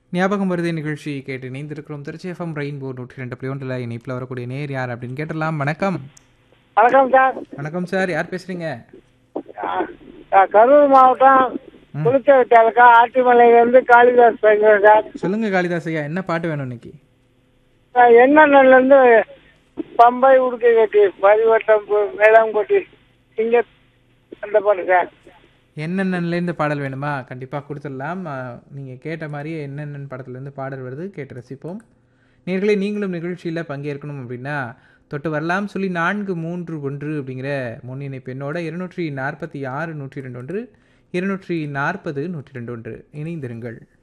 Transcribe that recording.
ஞாபகம் வருதே நிகழ்ச்சி கேட்டு இணைந்திருக்கிறோம் திருச்சி எஃப்எம் ரெயின்போ நூற்றி ரெண்டு புள்ளி ஒன்றில் இணைப்பில் வரக்கூடிய நேர் யார் அப்படின்னு கேட்டலாம் வணக்கம் வணக்கம் சார் வணக்கம் சார் யார் பேசுறீங்க ஆ, ஆ, கரூர் மாவட்டம் புதுச்சேரி தாலுக்கா ஆட்டிமலையிலேருந்து காளிதாஸ் பேசுகிறேன் சார் சொல்லுங்க காளிதாஸ் ஐயா என்ன பாட்டு வேணும் இன்னைக்கு நான் என்னென்னலேருந்து பம்பை உடுக்கை கட்டி பரிவட்டம் பு- மேலாங்கொட்டி இங்கே அந்த பாட்டு சார் என்னென்னலேருந்து பாடல் வேணுமா கண்டிப்பாக கொடுத்துடலாம் நீங்கள் கேட்ட மாதிரியே என்னென்ன படத்துலேருந்து பாடல் வருது கேட்டு ரசிப்போம் நேர்களே நீங்களும் நிகழ்ச்சியில் பங்கேற்கணும் அப்படின்னா தொட்டு வரலாம் சொல்லி நான்கு மூன்று ஒன்று அப்படிங்கிற முன்னிணைப்பு எண்ணோட இருநூற்றி நாற்பத்தி ஆறு நூற்றி ரெண்டு ஒன்று இருநூற்றி நாற்பது நூற்றி ரெண்டு ஒன்று இணைந்திருங்கள்